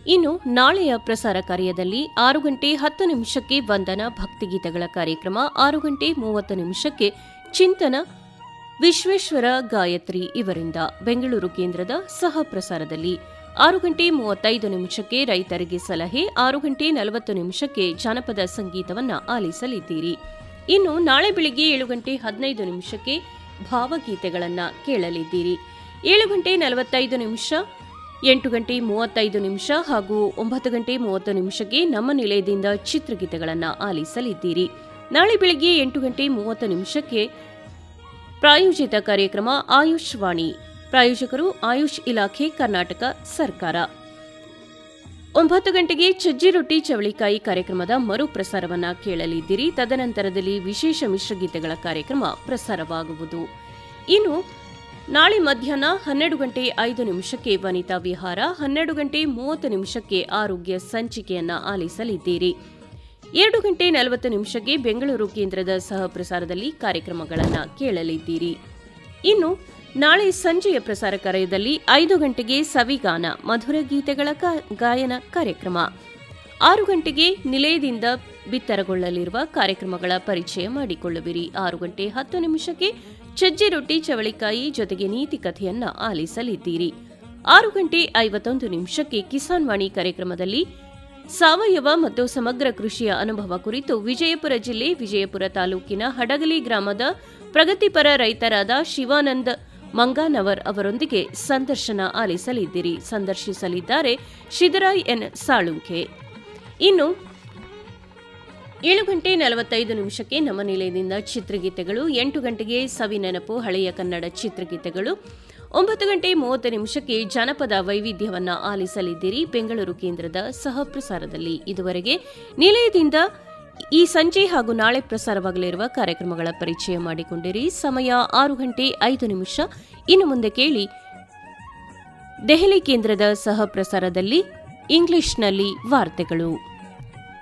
ಇನ್ನು ನಾಳೆಯ ಪ್ರಸಾರ ಕಾರ್ಯದಲ್ಲಿ ಆರು ಗಂಟೆ ಹತ್ತು ನಿಮಿಷಕ್ಕೆ ವಂದನ ಭಕ್ತಿಗೀತೆಗಳ ಕಾರ್ಯಕ್ರಮ ಆರು ಗಂಟೆ ಮೂವತ್ತು ನಿಮಿಷಕ್ಕೆ ಚಿಂತನ ವಿಶ್ವೇಶ್ವರ ಗಾಯತ್ರಿ ಇವರಿಂದ ಬೆಂಗಳೂರು ಕೇಂದ್ರದ ಸಹ ಪ್ರಸಾರದಲ್ಲಿ ಆರು ಗಂಟೆ ಮೂವತ್ತೈದು ನಿಮಿಷಕ್ಕೆ ರೈತರಿಗೆ ಸಲಹೆ ಆರು ಗಂಟೆ ನಲವತ್ತು ನಿಮಿಷಕ್ಕೆ ಜಾನಪದ ಸಂಗೀತವನ್ನ ಆಲಿಸಲಿದ್ದೀರಿ ಇನ್ನು ನಾಳೆ ಬೆಳಿಗ್ಗೆ ಏಳು ಗಂಟೆ ಹದಿನೈದು ನಿಮಿಷಕ್ಕೆ ಭಾವಗೀತೆಗಳನ್ನ ಕೇಳಲಿದ್ದೀರಿ ಏಳು ಗಂಟೆ ನಲವತ್ತೈದು ನಿಮಿಷ ಎಂಟು ಗಂಟೆ ಮೂವತ್ತೈದು ನಿಮಿಷ ಹಾಗೂ ಒಂಬತ್ತು ಗಂಟೆ ಮೂವತ್ತು ನಿಮಿಷಕ್ಕೆ ನಮ್ಮ ನಿಲಯದಿಂದ ಚಿತ್ರಗೀತೆಗಳನ್ನು ಆಲಿಸಲಿದ್ದೀರಿ ನಾಳೆ ಬೆಳಿಗ್ಗೆ ಎಂಟು ಗಂಟೆ ಮೂವತ್ತು ನಿಮಿಷಕ್ಕೆ ಪ್ರಾಯೋಜಿತ ಕಾರ್ಯಕ್ರಮ ಆಯುಷ್ ವಾಣಿ ಪ್ರಾಯೋಜಕರು ಆಯುಷ್ ಇಲಾಖೆ ಕರ್ನಾಟಕ ಸರ್ಕಾರ ಒಂಬತ್ತು ಗಂಟೆಗೆ ಚಜ್ಜಿ ರೊಟ್ಟಿ ಚವಳಿಕಾಯಿ ಕಾರ್ಯಕ್ರಮದ ಮರು ಪ್ರಸಾರವನ್ನ ಕೇಳಲಿದ್ದೀರಿ ತದನಂತರದಲ್ಲಿ ವಿಶೇಷ ಮಿಶ್ರಗೀತೆಗಳ ಕಾರ್ಯಕ್ರಮ ಪ್ರಸಾರವಾಗುವುದು ಇನ್ನು ನಾಳೆ ಮಧ್ಯಾಹ್ನ ಹನ್ನೆರಡು ಗಂಟೆ ಐದು ನಿಮಿಷಕ್ಕೆ ವನಿತಾ ವಿಹಾರ ಹನ್ನೆರಡು ಗಂಟೆ ಮೂವತ್ತು ನಿಮಿಷಕ್ಕೆ ಆರೋಗ್ಯ ಸಂಚಿಕೆಯನ್ನ ಆಲಿಸಲಿದ್ದೀರಿ ಎರಡು ಗಂಟೆ ನಲವತ್ತು ನಿಮಿಷಕ್ಕೆ ಬೆಂಗಳೂರು ಕೇಂದ್ರದ ಸಹ ಪ್ರಸಾರದಲ್ಲಿ ಕಾರ್ಯಕ್ರಮಗಳನ್ನು ಕೇಳಲಿದ್ದೀರಿ ಇನ್ನು ನಾಳೆ ಸಂಜೆಯ ಪ್ರಸಾರ ಕಾರ್ಯದಲ್ಲಿ ಐದು ಗಂಟೆಗೆ ಸವಿಗಾನ ಮಧುರ ಗೀತೆಗಳ ಗಾಯನ ಕಾರ್ಯಕ್ರಮ ಆರು ಗಂಟೆಗೆ ನಿಲಯದಿಂದ ಬಿತ್ತರಗೊಳ್ಳಲಿರುವ ಕಾರ್ಯಕ್ರಮಗಳ ಪರಿಚಯ ಮಾಡಿಕೊಳ್ಳುವಿರಿ ಆರು ಗಂಟೆ ಹತ್ತು ನಿಮಿಷಕ್ಕೆ ಚಜ್ಜಿ ರೊಟ್ಟಿ ಚವಳಿಕಾಯಿ ಜೊತೆಗೆ ನೀತಿ ಕಥೆಯನ್ನ ಆಲಿಸಲಿದ್ದೀರಿ ಆರು ಗಂಟೆ ಐವತ್ತೊಂದು ನಿಮಿಷಕ್ಕೆ ಕಿಸಾನ್ ವಾಣಿ ಕಾರ್ಯಕ್ರಮದಲ್ಲಿ ಸಾವಯವ ಮತ್ತು ಸಮಗ್ರ ಕೃಷಿಯ ಅನುಭವ ಕುರಿತು ವಿಜಯಪುರ ಜಿಲ್ಲೆ ವಿಜಯಪುರ ತಾಲೂಕಿನ ಹಡಗಲಿ ಗ್ರಾಮದ ಪ್ರಗತಿಪರ ರೈತರಾದ ಶಿವಾನಂದ್ ಮಂಗಾನವರ್ ಅವರೊಂದಿಗೆ ಸಂದರ್ಶನ ಆಲಿಸಲಿದ್ದೀರಿ ಸಂದರ್ಶಿಸಲಿದ್ದಾರೆ ಶಿದರಾಯ್ ಎನ್ ಸಾಳುಂಕೆ ಇನ್ನು ಏಳು ಗಂಟೆ ನಲವತ್ತೈದು ನಿಮಿಷಕ್ಕೆ ನಮ್ಮ ನಿಲಯದಿಂದ ಚಿತ್ರಗೀತೆಗಳು ಎಂಟು ಗಂಟೆಗೆ ಸವಿ ನೆನಪು ಹಳೆಯ ಕನ್ನಡ ಚಿತ್ರಗೀತೆಗಳು ಒಂಬತ್ತು ಗಂಟೆ ಮೂವತ್ತು ನಿಮಿಷಕ್ಕೆ ಜಾನಪದ ವೈವಿಧ್ಯವನ್ನ ಆಲಿಸಲಿದ್ದೀರಿ ಬೆಂಗಳೂರು ಕೇಂದ್ರದ ಸಹ ಪ್ರಸಾರದಲ್ಲಿ ಇದುವರೆಗೆ ನಿಲಯದಿಂದ ಈ ಸಂಜೆ ಹಾಗೂ ನಾಳೆ ಪ್ರಸಾರವಾಗಲಿರುವ ಕಾರ್ಯಕ್ರಮಗಳ ಪರಿಚಯ ಮಾಡಿಕೊಂಡಿರಿ ಸಮಯ ಆರು ಗಂಟೆ ಐದು ನಿಮಿಷ ಇನ್ನು ಮುಂದೆ ಕೇಳಿ ದೆಹಲಿ ಕೇಂದ್ರದ ಸಹ ಪ್ರಸಾರದಲ್ಲಿ ಇಂಗ್ಲಿಷ್ನಲ್ಲಿ ವಾರ್ತೆಗಳು